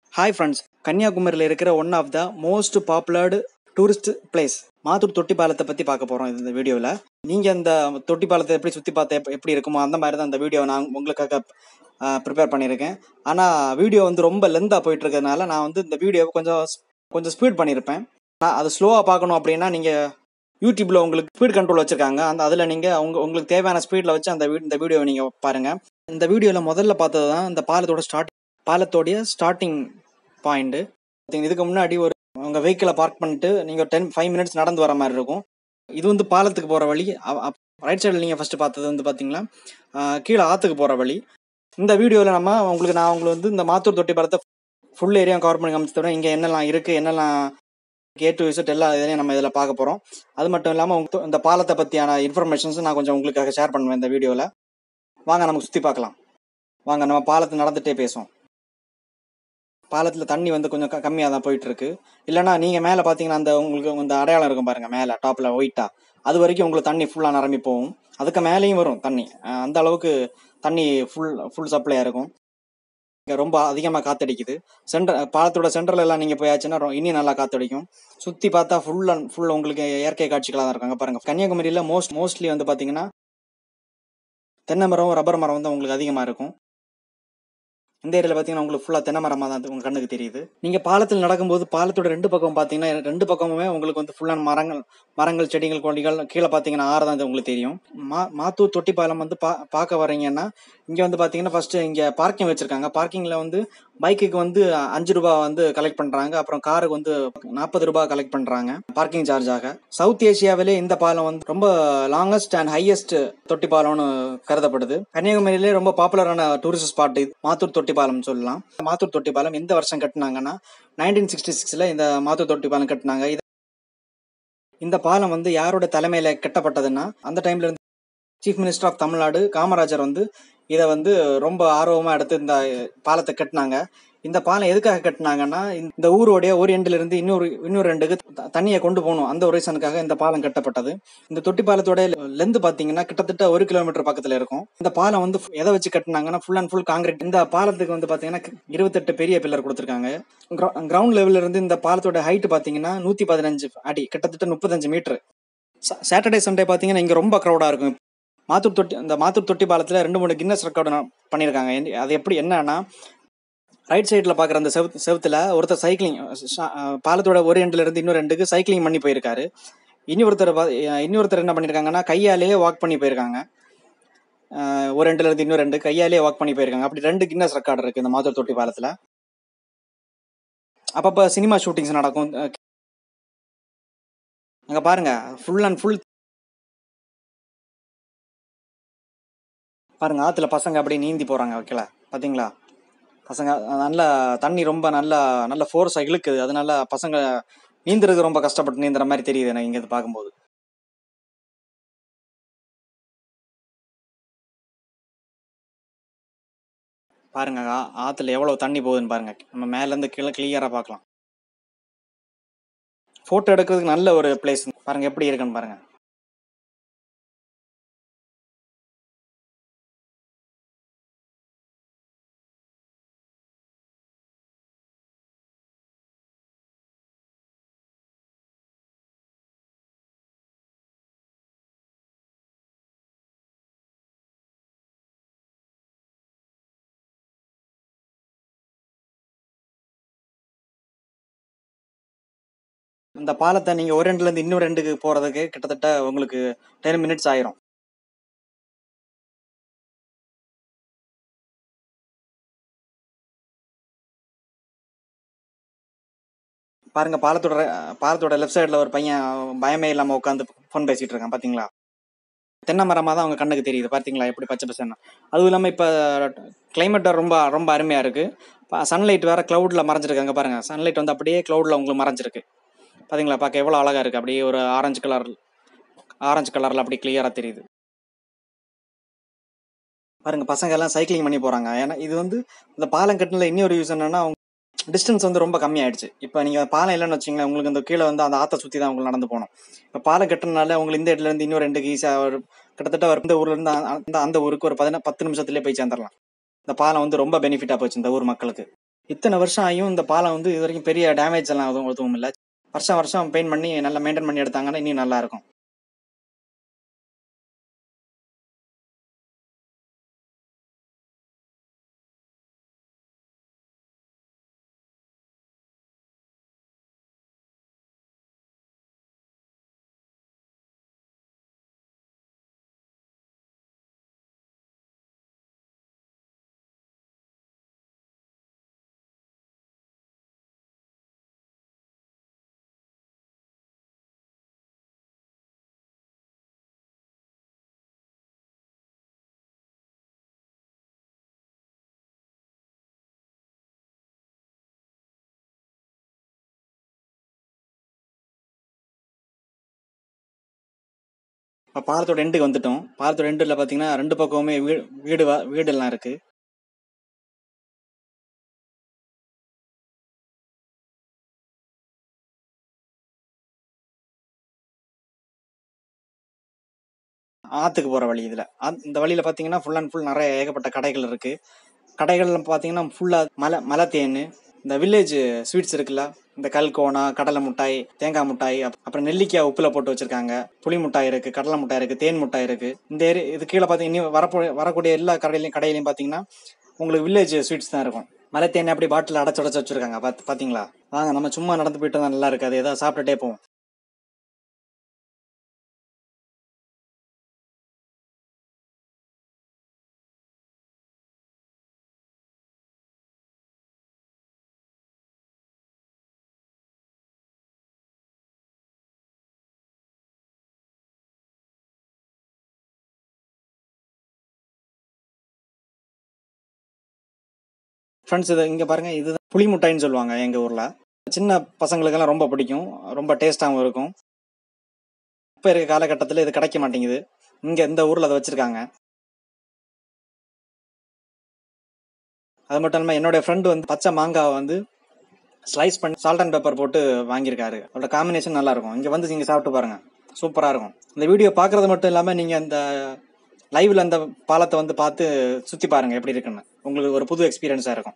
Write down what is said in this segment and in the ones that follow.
Hi friends கன்னியாகுமரியில் இருக்கிற one of the most popular tourist place Mathur Thotti பாலத்தை பற்றி பார்க்க போகிறோம் இந்த வீடியோவில் நீங்கள் இந்த தொட்டி பாலத்தை எப்படி சுற்றி பார்த்த எப்- எப்படி இருக்குமோ அந்த மாதிரி தான் இந்த வீடியோ நான் உங்களுக்காக ப்ரிப்பேர் பண்ணியிருக்கேன் ஆனால் வீடியோ வந்து ரொம்ப லென்த்தாக போயிட்டு இருக்கிறதுனால நான் வந்து இந்த வீடியோவை கொஞ்சம் ஸ்- கொஞ்சம் ஸ்பீட் பண்ணியிருப்பேன் நான் அது ஸ்லோவாக பார்க்கணும் அப்படின்னா நீங்கள் யூடியூப்பில் உங்களுக்கு ஸ்பீட் கண்ட்ரோல் வச்சுருக்காங்க அந்த அதில் நீங்கள் உங்க உங்களுக்கு தேவையான ஸ்பீடில் வச்சு அந்த வீ- இந்த வீடியோவை நீங்கள் பாருங்கள் இந்த வீடியோவில் முதல்ல பார்த்தது தான் இந்த பாலத்தோட ஸ்டார்ட் பாலத்தோடைய ஸ்டார்டிங் பாயிண்ட்டு இதுக்கு முன்னாடி ஒரு உங்கள் வெஹிக்கிளை பார்க் பண்ணிட்டு நீங்கள் டென் ஃபைவ் மினிட்ஸ் நடந்து வர மாதிரி இருக்கும் இது வந்து பாலத்துக்கு போகிற வழி ரைட் சைடில் நீங்கள் ஃபஸ்ட்டு பார்த்தது வந்து பார்த்தீங்கன்னா ஆஹ், கீழே ஆற்றுக்கு போகிற வழி இந்த வீடியோவில் நம்ம உங்களுக்கு நான் உங்களுக்கு வந்து இந்த மாத்தூர் தொட்டி பாலத்தை ஃபுல் ஏரியா கவர் பண்ணி காமிச்சதோட இங்கே என்னெல்லாம் இருக்குது என்னெல்லாம் ஏ டு விசிட் எல்லா இதையும் நம்ம இதில் பார்க்க போகிறோம் அது மட்டும் இல்லாமல் இந்த பாலத்தை பற்றியான இன்ஃபர்மேஷன்ஸ் நான் கொஞ்சம் உங்களுக்காக ஷேர் பண்ணுவேன் இந்த வீடியோவில் வாங்க நம்ம சுற்றி பார்க்கலாம் வாங்க நம்ம பாலத்தை நடந்துகிட்டே பேசுவோம் பாலத்தில் தண்ணி வந்து கொஞ்சம் கம்மியாக தான் போயிட்டு இருக்கு இல்லைன்னா நீங்கள் மேலே பார்த்தீங்கன்னா அந்த உங்களுக்கு இந்த அடையாளம் இருக்கும் பாருங்க மேலே டாப்பில் ஒயிட்டா அது வரைக்கும் உங்களுக்கு தண்ணி ஃபுல்லாக நிரம்பி போகும் அதுக்கு மேலேயும் வரும் தண்ணி அஹ் அந்த அளவுக்கு தண்ணி ஃபுல் ஃபுல் சப்ளையாக இருக்கும் இங்க ரொம்ப அதிகமாக காத்தடிக்குது சென்டர் பாலத்தோட சென்டர்ல எல்லாம் நீங்கள் போயாச்சுன்னா ரொ- இன்னும் நல்லா காத்தடிக்கும் சுற்றி பார்த்தா ஃபுல் அண்ட் ஃபுல் உங்களுக்கு இயற்கை காட்சிகளாக தான் இருக்காங்க பாருங்க கன்னியாகுமரியில் மோஸ்ட் மோஸ்ட்லி வந்து பார்த்தீங்கன்னா தென்னை மரம் ரப்பர் மரம் வந்து உங்களுக்கு அதிகமாக இருக்கும் இந்த ஏரியாவில் பார்த்தீங்கன்னா உங்களுக்கு ஃபுல்லாக தென்னை மரமாக தான் உங்கள் கண்ணுக்கு தெரியுது நீங்கள் பாலத்தில் நடக்கும்போது பாலத்தோட ரெண்டு பக்கம் பார்த்தீங்கன்னா ரெண்டு பக்கமுமே உங்களுக்கு வந்து ஃபுல்லான மரங்கள் மரங்கள் செடிகள் கொடிகள் கீழே பார்த்தீங்கன்னா ஆறு தான் இது உங்களுக்கு தெரியும் மா மாத்தூர் தொட்டி பாலம் வந்து பா பார்க்க வரீங்கன்னா இங்கே வந்து பார்த்தீங்கன்னா ஃபஸ்ட்டு இங்கே பார்க்கிங் வச்சுருக்காங்க பார்க்கிங்கில் வந்து பைக்குக்கு வந்து அஞ்சு ரூபா வந்து கலெக்ட் பண்ணுறாங்க அப்புறம் காருக்கு வந்து நாற்பது ரூபாய் கலெக்ட் பண்ணுறாங்க பார்க்கிங் சார்ஜாக சவுத் ஏசியாவிலே இந்த பாலம் வந்து ரொம்ப லாங்கஸ்ட் அண்ட் ஹையஸ்ட் தொட்டி பாலம்னு கருதப்படுது கன்னியாகுமரியிலே ரொம்ப பாப்புலரான டூரிஸ்ட் ஸ்பாட் இது மாத்தூர் தொட்டி பாலம் சொல்லலாம் மாத்தூர் தொட்டி பாலம் எந்த வருஷம் கட்டினாங்கன்னா நைன்டீன் சிக்ஸ்டி சிக்ஸில் இந்த மாத்தூர் தொட்டி பாலம் கட்டினாங்க இது இந்த பாலம் வந்து யாரோட தலைமையில கட்டப்பட்டதுன்னா அந்த டைம்ல இருந்து chief minister of Tamil Nadu Kamarajar வந்து இதை வந்து ரொம்ப ஆர்வமா எடுத்து இந்த பாலத்தை கட்டினாங்க இந்த பாலம் எதுக்காக கட்டினாங்கன்னா இந்த ஊரோடைய ஒரு எண்டில் இருந்து இன்னொரு இன்னொரு ரெண்டுக்கு த- தண்ணியை கொண்டு போகணும் அந்த ஒரு ரீசனுக்காக இந்த பாலம் கட்டப்பட்டது இந்த தொட்டி பாலத்தோட லென்த் பாத்தீங்கன்னா கிட்டத்தட்ட ஒரு கிலோமீட்டர் பக்கத்துல இருக்கும் இந்த பாலம் வந்து எதை வச்சு கட்டினாங்கன்னா ஃபுல் அண்ட் ஃபுல் காங்கிரீட் இந்த பாலத்துக்கு வந்து பாத்தீங்கன்னா இருபத்தெட்டு பெரிய பில்லர் கொடுத்துருக்காங்க கிரவுண்ட் லெவல்ல இருந்து இந்த பாலத்தோட ஹைட் பாத்தீங்கன்னா நூத்தி பதினஞ்சு அடி கிட்டத்தட்ட முப்பத்தஞ்சு மீட்டர் சாட்டர்டே சண்டே பாத்தீங்கன்னா இங்க ரொம்ப க்ரௌடா இருக்கும் மாத்தூர் தொட்டி இந்த மாத்தூர் தொட்டி பாலத்துல ரெண்டு மூணு கின்னஸ் ரெக்கார்டு பண்ணியிருக்காங்க என்- அது எப்படி என்னன்னா ரைட் சைடில் பார்க்குற அந்த செவத்து செவத்துல ஒருத்தர் சைக்கிளிங் பாலத்தோட ஒரு எண்டில் இருந்து இன்னொரு ரெண்டுக்கு சைக்கிளிங் பண்ணி போயிருக்காரு இன்னொருத்தர் பா- அஹ் இன்னொருத்தர் என்ன பண்ணியிருக்காங்கன்னா கையாலேயே வாக் பண்ணி போயிருக்காங்க அஹ் ஒரு ரெண்டுல இருந்து இன்னொரு ரெண்டு கையாலேயே வாக் பண்ணி போயிருக்காங்க அப்படி ரெண்டு கின்னஸ் ரெக்கார்டு இருக்கு இந்த மாத்தூர் தொட்டி பாலத்தில் அப்பப்போ சினிமா ஷூட்டிங்ஸ் நடக்கும் அஹ் அங்க பாருங்க ஃபுல் அண்ட் ஃபுல் பாருங்க ஆத்துல பசங்க அப்படியே நீந்தி போறாங்க வைக்கல பாத்தீங்களா பசங்க அஹ் நல்ல தண்ணி ரொம்ப நல்லா நல்ல ஃபோர்ஸா இழுக்குது அதனால பசங்க நீந்துறதுக்கு ரொம்ப கஷ்டப்பட்டு நீந்துற மாதிரி தெரியுது எனக்கு இங்க இருந்து பார்க்கும்போது பாருங்க ஆ- ஆத்துல எவ்வளவு தண்ணி போகுதுன்னு பாருங்க நம்ம மேல இருந்து கீழே கிளியரா பார்க்கலாம் போட்டோ எடுக்கிறதுக்கு நல்ல ஒரு பிளேஸ் பாருங்க எப்படி இருக்குன்னு பாருங்க இந்த பாலத்தை நீங்க ஒரு ரெண்டுல இருந்து இன்னொரு ரெண்டுக்கு போறதுக்கு கிட்டத்தட்ட உங்களுக்கு டென் மினிட்ஸ் ஆயிரும் பாருங்க பாலத்தோட ர- பாலத்தோட லெஃப்ட் சைடுல ஒரு பையன் பயமே இல்லாம உட்காந்து ஃபோன் பேசிட்டு இருக்கான் பாத்தீங்களா தென்னை மரமா தான் அவங்க கண்ணுக்கு தெரியுது பாத்தீங்களா எப்படி பச்சை பசங்க அதுவும் இல்லாம இப்ப கிளைமேட் ரொம்ப ரொம்ப அருமையா இருக்கு சன்லைட் வேற கிளவுட்ல மறைஞ்சிருக்காங்க பாருங்க சன்லைட் வந்து அப்படியே கிளவுட்ல உங்களுக்கு மறைஞ்சிருக்கு பாத்தீங்களா பார்க்க எவ்வளவு அழகா இருக்கு அப்படியே ஒரு ஆரஞ்சு கலர் ஆரஞ்சு கலர்ல அப்படி கிளியரா தெரியுது பாருங்க பசங்க எல்லாம் சைக்கிளிங் பண்ணி போறாங்க ஏன்னா இது வந்து இந்த பாலம் கட்டின இன்னொரு யூஸ் என்னன்னா டிஸ்டன்ஸ் வந்து ரொம்ப கம்மியாயிடுச்சு இப்போ நீங்க பாலம் இல்லைன்னு வச்சுங்களேன் உங்களுக்கு இந்த கீழே வந்து அந்த ஆத்த சுத்தி தான் உங்களுக்கு நடந்து போகணும் இப்போ பாலம் கட்டினால உங்களுக்கு இந்த இடத்துல இருந்து இன்னொரு ரெண்டுக்கு ஈஸியாக ஒரு கிட்டத்தட்ட ஒரு இந்த ஊர்ல இருந்து அந்த- அந்த அந்த ஊருக்கு ஒரு பதின பத்து நிமிஷத்துலேயே போய் சேர்ந்துடலாம் இந்த பாலம் வந்து ரொம்ப பெனிஃபிட்டா போச்சு இந்த ஊர் மக்களுக்கு இத்தனை வருஷம் ஆகியும் இந்த பாலம் வந்து இது வரைக்கும் பெரிய டேமேஜ் எல்லாம் எதுவும் எதுவும் இல்லை வருஷம் வருஷம் பெயிண்ட் பண்ணி நல்லா மெயின்டைன் பண்ணி எடுத்தாங்கன்னா இன்னும் நல்லா இருக்கும் இப்போ பாலத்தோட எண்டுக்கு வந்துட்டோம் பாலத்தோட எண்டில் பார்த்தீங்கன்னா ரெண்டு பக்கமுமே வீடு வீடு வா- வீடெல்லாம் இருக்கு ஆற்றுக்கு போகிற வழி இதில் இந்த வழியில் பார்த்தீங்கன்னா ஃபுல் அண்ட் ஃபுல் நிறைய ஏகப்பட்ட கடைகள் இருக்கு கடைகள்ல பார்த்தீங்கன்னா ஃபுல்லாக மலை மலை தேன் இந்த வில்லேஜ் ஸ்வீட்ஸ் இருக்குல்ல இந்த கல்கோனா கடலை மிட்டாய் தேங்காய் மிட்டாய் அப்~ அப்புறம் நெல்லிக்காய் உப்புல போட்டு வச்சிருக்காங்க புளி மிட்டாய் இருக்கு கடலை மிட்டாய் இருக்கு தேன் மிட்டாய் இருக்கு இந்த ஏரி இது கீழே பார்த்தீங்கன்னா இனி வரப்போ வரக்கூடிய எல்லா கடையிலையும் கடையிலையும் பார்த்தீங்கன்னா உங்களுக்கு வில்லேஜ் ஸ்வீட்ஸ் தான் இருக்கும் மலை தேன் அப்படி பாட்டில் அடைச்சு உடச்சு வச்சிருக்காங்க பார்த்து பார்த்தீங்களா வாங்க நம்ம சும்மா நடந்து போயிட்டு தான் நல்லா இருக்காது ஏதாவது சாப்பிட்டுட்டே போவோம் ஃப்ரெண்ட்ஸ் இது இங்கே பாருங்க இதுதான் புளி மிட்டாய்ன்னு சொல்லுவாங்க எங்கள் ஊரில் சின்ன பசங்களுக்கெல்லாம் ரொம்ப பிடிக்கும் ரொம்ப டேஸ்டாகவும் இருக்கும் இப்போ இருக்க காலகட்டத்தில் இது கிடைக்க மாட்டேங்குது இங்கே இந்த ஊரில் அதை வச்சுருக்காங்க அது மட்டும் இல்லாமல் என்னுடைய ஃப்ரெண்டு வந்து பச்சை மாங்காவை வந்து ஸ்லைஸ் பண்ணி சால்ட் அண்ட் பெப்பர் போட்டு வாங்கியிருக்காரு அதோட காம்பினேஷன் நல்லா இருக்கும் இங்கே வந்து நீங்கள் சாப்பிட்டு பாருங்க சூப்பராக இருக்கும் இந்த வீடியோ பார்க்குறது மட்டும் இல்லாமல் நீங்கள் அந்த லைவ்ல அந்த பாலத்தை வந்து பார்த்து சுற்றி பாருங்க எப்படி இருக்குன்னு உங்களுக்கு ஒரு புது எக்ஸ்பீரியன்ஸாக இருக்கும்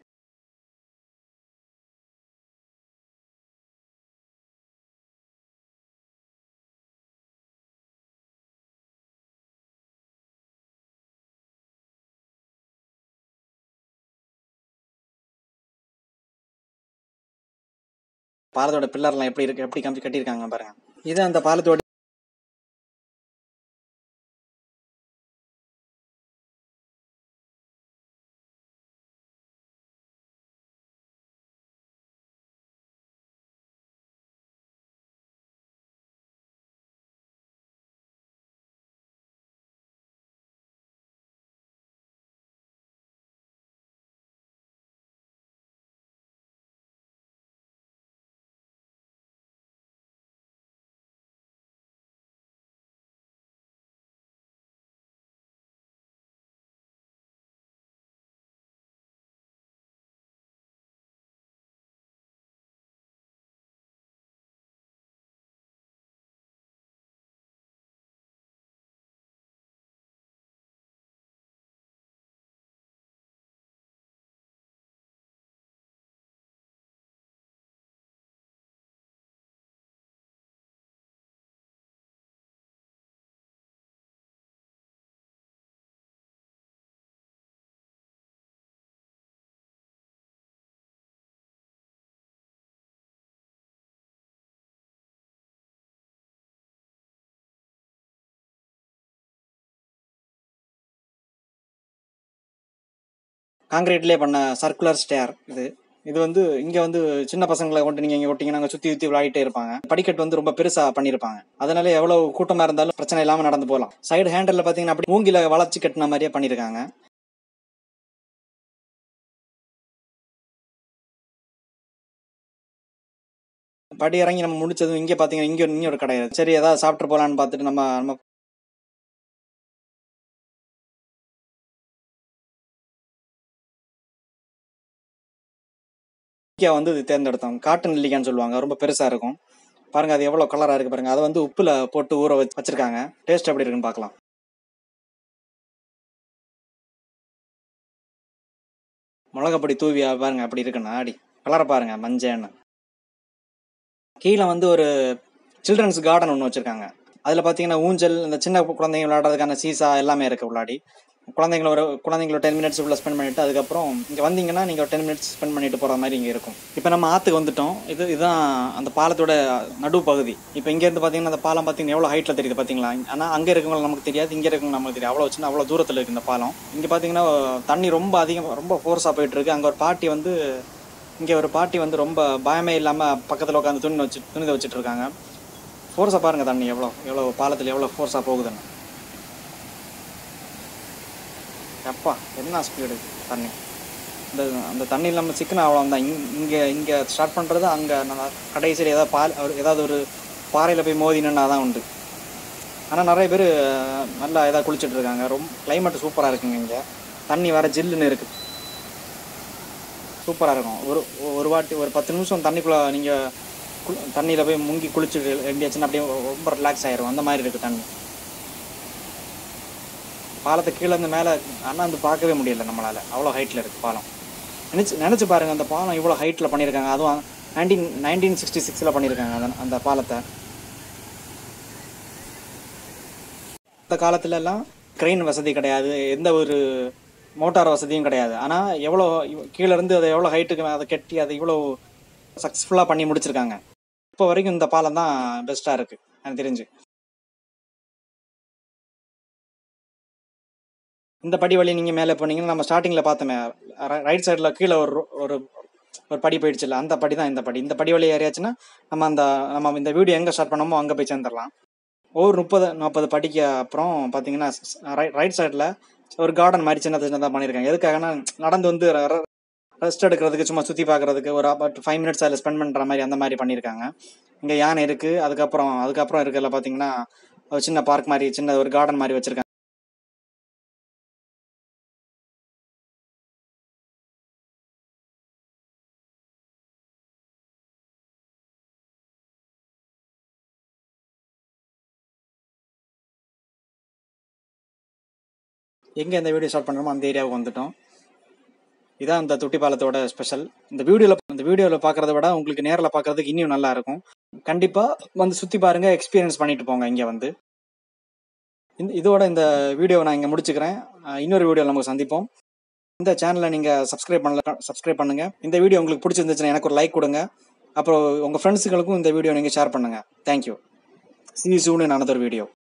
பாலத்தோட பில்லர்லாம் எப்படி இருக்கு எப்படி கம்பி கட்டியிருக்காங்க பாருங்க இது அந்த பாலத்தோட காங்கிரீட்லேயே பண்ண சர்க்குலர் ஸ்டேர் இது இது வந்து இங்க வந்து சின்ன பசங்களை கொண்டு நீங்க இங்க விட்டீங்கன்னா அங்க சுத்தி சுத்தி விளையாடிட்டே இருப்பாங்க படிக்கட்டு வந்து ரொம்ப பெருசா பண்ணிருப்பாங்க அதனால எவ்வளவு கூட்டமா இருந்தாலும் பிரச்சனை இல்லாம நடந்து போகலாம் சைடு ஹேண்டில் பாத்தீங்கன்னா அப்படி மூங்கில வளைச்சு கட்டின மாதிரியே பண்ணிருக்காங்க படி இறங்கி நம்ம முடிச்சதும் இங்க பாத்தீங்கன்னா இங்க இங்க ஒரு கடை இருக்கு. சரி ஏதாவது சாப்பிட்டு போலான்னு பார்த்துட்டு நம்ம நம்ம நெல்லிக்காய் வந்து இது தேர்ந்தெடுத்தோம் காட்டு நெல்லிக்காய்னு சொல்லுவாங்க ரொம்ப பெருசா இருக்கும் பாருங்க அது எவ்வளவு கலரா இருக்கு பாருங்க அதை வந்து உப்புல போட்டு ஊற வச்சு வச்சிருக்காங்க டேஸ்ட் எப்படி இருக்குன்னு பார்க்கலாம். மிளகாப்பொடி தூவி பாருங்க அப்படி இருக்குண்ணா ஆடி கலரை பாருங்க மஞ்சன்னு கீழே வந்து ஒரு சில்ட்ரன்ஸ் கார்டன் ஒன்று வச்சுருக்காங்க அதில் பார்த்தீங்கன்னா ஊஞ்சல் இந்த சின்ன குழந்தைங்க விளையாடுறதுக்கான சீசா எல்லாமே இருக்குது உள்ளாடி குழந்தைங்கள ஒரு குழந்தைங்கள டென் மினிட்ஸ் உள்ள ஸ்பெண்ட் பண்ணிட்டு அதுக்கப்புறம் இங்கே வந்தீங்கன்னா நீங்கள் டென் மினிட்ஸ் ஸ்பெண்ட் பண்ணிட்டு போகிற மாதிரி இங்கே இருக்கும் இப்போ நம்ம ஆற்றுக்கு வந்துட்டோம் இது இதுதான் அந்த பாலத்தோட நடு பகுதி இப்போ இங்கேருந்து பார்த்தீங்கன்னா அந்த பாலம் பார்த்தீங்கன்னா எவ்வளோ ஹைட்டில் தெரியுது பார்த்தீங்களா ஆனால் அங்கே இருக்கவங்க நமக்கு தெரியாது இங்கே இருக்கவங்க நமக்கு தெரியும் அவ்வளோ சின்ன அவ்வளோ தூரத்தில் இருக்குது இந்த பாலம் இங்கே பார்த்தீங்கன்னா தண்ணி ரொம்ப அதிகம் ரொம்ப ஃபோர்ஸாக போயிட்டு இருக்கு அங்கே ஒரு பாட்டி வந்து இங்கே ஒரு பாட்டி வந்து ரொம்ப பயமே இல்லாமல் பக்கத்தில் உட்காந்து துணி வச்சு துணி வச்சுட்டு இருக்காங்க ஃபோர்ஸாக பாருங்கள் தண்ணி எவ்வளோ எவ்வளோ பாலத்தில் எவ்வளோ ஃபோர்ஸாக போகுதுன்னு அப்பா என்ன ஸ்பீடு தண்ணி இந்த அந்த தண்ணி இல்லாமல் சிக்கன அவ்வளோதான் இங் இங்கே இங்கே ஸ்டார்ட் பண்ணுறது அங்கே நம்ம கடைசியில் ஏதாவது பால் ஒரு- ஏதாவது ஒரு பாறையில் போய் மோதினா தான் உண்டு ஆனால் நிறைய பேர் நல்லா ஏதாவது குளிச்சுட்டு இருக்காங்க ரொம்ப climate சூப்பராக இருக்குங்க இங்கே தண்ணி வர ஜில்லுன்னு இருக்குது சூப்பராக இருக்கும் ஒரு ஒரு வாட்டி ஒரு பத்து நிமிஷம் தண்ணிக்குள்ளே நீங்கள் குளி தண்ணியில் போய் முங்கி குளிச்சுட்டு எப்படியாச்சுன்னா அப்படியே ரொம்ப ரிலாக்ஸ் ஆயிரும் அந்த மாதிரி இருக்குது தண்ணி பாலத்தை கீழே இருந்து மேலே அண்ணாந்து பார்க்கவே முடியல நம்மளால் அவ்வளோ ஹைட்டில் இருக்குது பாலம் நினச்சி நினச்சி பாருங்கள் அந்த பாலம் இவ்வளோ ஹைட்டில் பண்ணியிருக்காங்க அதுவும் நைன்டீன் நைன்டீன் சிக்ஸ்டி சிக்ஸில் பண்ணியிருக்காங்க அந்த அந்த பாலத்தை அந்த காலத்துல எல்லாம் க்ரெயின் வசதி கிடையாது எந்த ஒரு மோட்டார் வசதியும் கிடையாது ஆனால் எவ்வளோ இவ்- கீழ இருந்து அதை எவ்வளோ ஹைட்டுக்கு அதை கட்டி அதை இவ்வளோ சக்ஸஸ்ஃபுல்லாக பண்ணி முடிச்சிருக்காங்க இப்போ வரைக்கும் இந்த பாலம் தான் பெஸ்ட்டாக இருக்குது எனக்கு தெரிஞ்சு இந்த படி வழி நீங்கள் மேலே போனீங்கன்னா நம்ம ஸ்டார்டிங்கில் பார்த்தோமே ரைட் சைடில் கீழே ஒரு ro- ஒரு ஒரு படி போயிடுச்சுல்ல அந்த படி தான் இந்த படி இந்த படி வழி ஏறியாச்சுன்னா நம்ம அந்த நம்ம இந்த வீடியோ எங்கே ஸ்டார்ட் பண்ணோமோ அங்கே போய் சேர்ந்துடலாம் ஒரு முப்பது நாற்பது படிக்கு அப்புறம் பார்த்தீங்கன்னா ரைட் சைடில் ஒரு கார்டன் மாதிரி சின்ன சின்னதாக பண்ணியிருக்காங்க எதுக்காகனா நடந்து வந்து ரெஸ்ட் எடுக்கிறதுக்கு சும்மா சுற்றி பார்க்குறதுக்கு ஒரு அபவுட் ஃபைவ் மினிட்ஸ் அதில் ஸ்பெண்ட் பண்ணுற மாதிரி அந்த மாதிரி பண்ணியிருக்காங்க இங்கே யானை இருக்குது அதுக்கப்புறம் அதுக்கப்புறம் இருக்கிறதுல பார்த்தீங்கன்னா ஒரு சின்ன பார்க் மாதிரி சின்ன ஒரு கார்டன் மாதிரி வச்சுருக்காங்க எங்கே இந்த வீடியோ ஸ்டார்ட் பண்ணுறோமோ அந்த ஏரியாவுக்கு வந்துட்டோம் இதான் இந்த தொட்டி பாலத்தோட ஸ்பெஷல் இந்த வீடியோவில் இந்த வீடியோவில் பார்க்குறத விட உங்களுக்கு நேரில் பார்க்குறதுக்கு இன்னும் நல்லா இருக்கும் கண்டிப்பாக வந்து சுற்றி பாருங்க எக்ஸ்பீரியன்ஸ் பண்ணிட்டு போங்க இங்கே வந்து இந்த இதோட இந்த வீடியோவை நான் இங்கே முடிச்சுக்கிறேன் அஹ் இன்னொரு வீடியோ நமக்கு சந்திப்போம் இந்த சேனலை நீங்கள் சப்ஸ்கிரைப் பண்ணல சப்ஸ்கிரைப் பண்ணுங்கள் இந்த வீடியோ உங்களுக்கு பிடிச்சிருந்துச்சுன்னா எனக்கு ஒரு லைக் கொடுங்க அப்புறம் உங்கள் ஃப்ரெண்ட்ஸுகளுக்கும் இந்த வீடியோ நீங்கள் ஷேர் பண்ணுங்கள் thank you see soon in another video